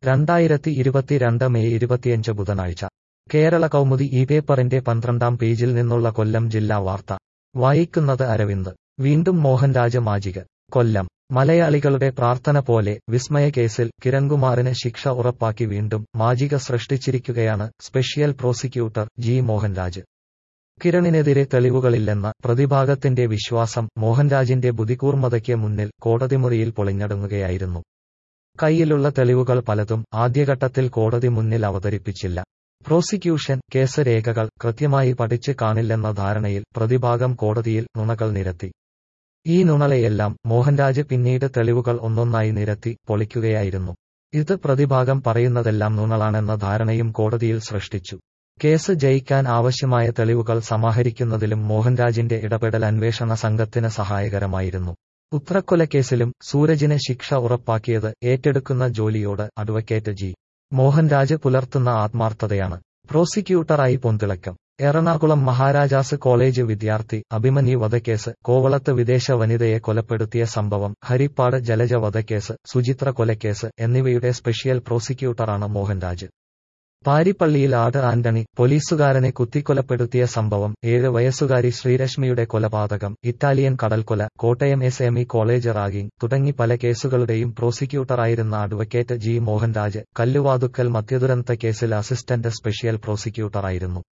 രണ്ടായിരത്തി ഇരുപത്തിരണ്ട് മെയ് ഇരുപത്തിയഞ്ച് ബുധനാഴ്ച കേരള കൗമുദി ഈ പേപ്പറിന്റെ പന്ത്രണ്ടാം പേജിൽ നിന്നുള്ള കൊല്ലം ജില്ലാ വാർത്ത വായിക്കുന്നത് അരവിന്ദ് വീണ്ടും മോഹൻരാജ് മാജിക് കൊല്ലം മലയാളികളുടെ പ്രാർത്ഥന പോലെ വിസ്മയക്കേസിൽ കിരൺകുമാറിന് ശിക്ഷ ഉറപ്പാക്കി വീണ്ടും മാജിക സൃഷ്ടിച്ചിരിക്കുകയാണ് സ്പെഷ്യൽ പ്രോസിക്യൂട്ടർ ജി മോഹൻരാജ് കിരണിനെതിരെ തെളിവുകളില്ലെന്ന പ്രതിഭാഗത്തിന്റെ വിശ്വാസം മോഹൻരാജിന്റെ ബുദ്ധികൂർമ്മതയ്ക്ക് മുന്നിൽ കോടതിമുറിയിൽ പൊളിഞ്ഞടങ്ങുകയായിരുന്നു കയ്യിലുള്ള തെളിവുകൾ പലതും ആദ്യഘട്ടത്തിൽ കോടതി മുന്നിൽ അവതരിപ്പിച്ചില്ല പ്രോസിക്യൂഷൻ കേസ് രേഖകൾ കൃത്യമായി പഠിച്ച് കാണില്ലെന്ന ധാരണയിൽ പ്രതിഭാഗം കോടതിയിൽ നുണകൾ നിരത്തി ഈ നുണളയെല്ലാം മോഹൻരാജ് പിന്നീട് തെളിവുകൾ ഒന്നൊന്നായി നിരത്തി പൊളിക്കുകയായിരുന്നു ഇത് പ്രതിഭാഗം പറയുന്നതെല്ലാം നുണളാണെന്ന ധാരണയും കോടതിയിൽ സൃഷ്ടിച്ചു കേസ് ജയിക്കാൻ ആവശ്യമായ തെളിവുകൾ സമാഹരിക്കുന്നതിലും മോഹൻരാജിന്റെ ഇടപെടൽ അന്വേഷണ സംഘത്തിന് സഹായകരമായിരുന്നു ഉത്രക്കൊലക്കേസിലും സൂരജിന് ശിക്ഷ ഉറപ്പാക്കിയത് ഏറ്റെടുക്കുന്ന ജോലിയോട് അഡ്വക്കേറ്റ് ജി മോഹൻരാജ് പുലർത്തുന്ന ആത്മാർത്ഥതയാണ് പ്രോസിക്യൂട്ടറായി പൊന്തിളക്കം എറണാകുളം മഹാരാജാസ് കോളേജ് വിദ്യാർത്ഥി അഭിമന്യു വധക്കേസ് കോവളത്ത് വിദേശ വനിതയെ കൊലപ്പെടുത്തിയ സംഭവം ഹരിപ്പാട് ജലജ വധക്കേസ് സുചിത്ര കൊലക്കേസ് എന്നിവയുടെ സ്പെഷ്യൽ പ്രോസിക്യൂട്ടറാണ് മോഹൻരാജ് പാരിപ്പള്ളിയിൽ ആട് ആന്റണി പോലീസുകാരനെ കുത്തിക്കൊലപ്പെടുത്തിയ സംഭവം ഏഴ് വയസ്സുകാരി ശ്രീരശ്മിയുടെ കൊലപാതകം ഇറ്റാലിയൻ കടൽക്കൊല Kottayam S M E college ragging തുടങ്ങി പല കേസുകളുടെയും പ്രോസിക്യൂട്ടറായിരുന്ന അഡ്വക്കേറ്റ് ജി മോഹൻരാജ് കല്ലുവാതുക്കൽ മദ്യദുരന്ത കേസിൽ അസിസ്റ്റന്റ് സ്പെഷ്യൽ പ്രോസിക്യൂട്ടറായിരുന്നു